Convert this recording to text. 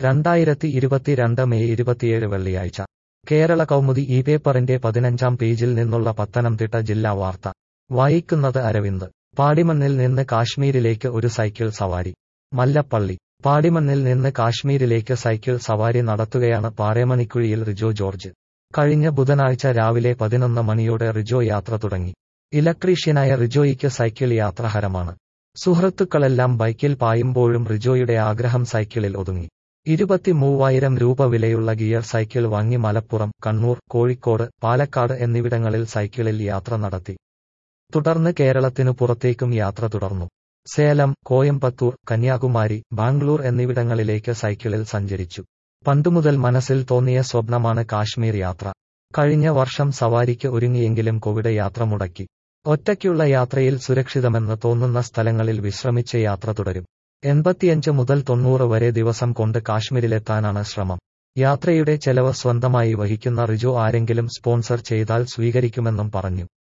രണ്ടായിരത്തി ഇരുപത്തിരണ്ട് മെയ് ഇരുപത്തിയേഴ് വെള്ളിയാഴ്ച കേരള കൗമുദി ഈ പേപ്പറിന്റെ പതിനഞ്ചാം പേജിൽ നിന്നുള്ള പത്തനംതിട്ട ജില്ലാ വാർത്ത വായിക്കുന്നത് അരവിന്ദ് പാടിമണ്ണിൽ നിന്ന് കാശ്മീരിലേക്ക് ഒരു സൈക്കിൾ സവാരി മല്ലപ്പള്ളി പാടിമണ്ണിൽ നിന്ന് കാശ്മീരിലേക്ക് സൈക്കിൾ സവാരി നടത്തുകയാണ് പാറേമണിക്കുഴിയിൽ റിജോ ജോർജ് കഴിഞ്ഞ ബുധനാഴ്ച രാവിലെ പതിനൊന്ന് മണിയോടെ റിജോ യാത്ര തുടങ്ങി ഇലക്ട്രീഷ്യനായ റിജോയ്ക്ക് സൈക്കിൾ യാത്ര ഹരമാണ് സുഹൃത്തുക്കളെല്ലാം ബൈക്കിൽ പായുമ്പോഴും റിജോയുടെ ആഗ്രഹം സൈക്കിളിൽ ഒതുങ്ങി ഇരുപത്തിമൂവായിരം രൂപ വിലയുള്ള ഗിയർ സൈക്കിൾ വാങ്ങി മലപ്പുറം കണ്ണൂർ കോഴിക്കോട് പാലക്കാട് എന്നിവിടങ്ങളിൽ സൈക്കിളിൽ യാത്ര നടത്തി തുടർന്ന് കേരളത്തിനു പുറത്തേക്കും യാത്ര തുടർന്നു സേലം കോയമ്പത്തൂർ കന്യാകുമാരി ബാംഗ്ലൂർ എന്നിവിടങ്ങളിലേക്ക് സൈക്കിളിൽ സഞ്ചരിച്ചു പണ്ടുമുതൽ മനസ്സിൽ തോന്നിയ സ്വപ്നമാണ് കാശ്മീർ യാത്ര കഴിഞ്ഞ വർഷം സവാരിക്ക് ഒരുങ്ങിയെങ്കിലും കോവിഡ് യാത്ര മുടക്കി ഒറ്റയ്ക്കുള്ള യാത്രയിൽ സുരക്ഷിതമെന്ന് തോന്നുന്ന സ്ഥലങ്ങളിൽ വിശ്രമിച്ച് യാത്ര തുടരും എൺപത്തിയഞ്ച് മുതൽ തൊണ്ണൂറ് വരെ ദിവസം കൊണ്ട് കാശ്മീരിലെത്താനാണ് ശ്രമം യാത്രയുടെ ചെലവ് സ്വന്തമായി വഹിക്കുന്ന റിജോ ആരെങ്കിലും സ്പോൺസർ ചെയ്താൽ സ്വീകരിക്കുമെന്നും പറഞ്ഞു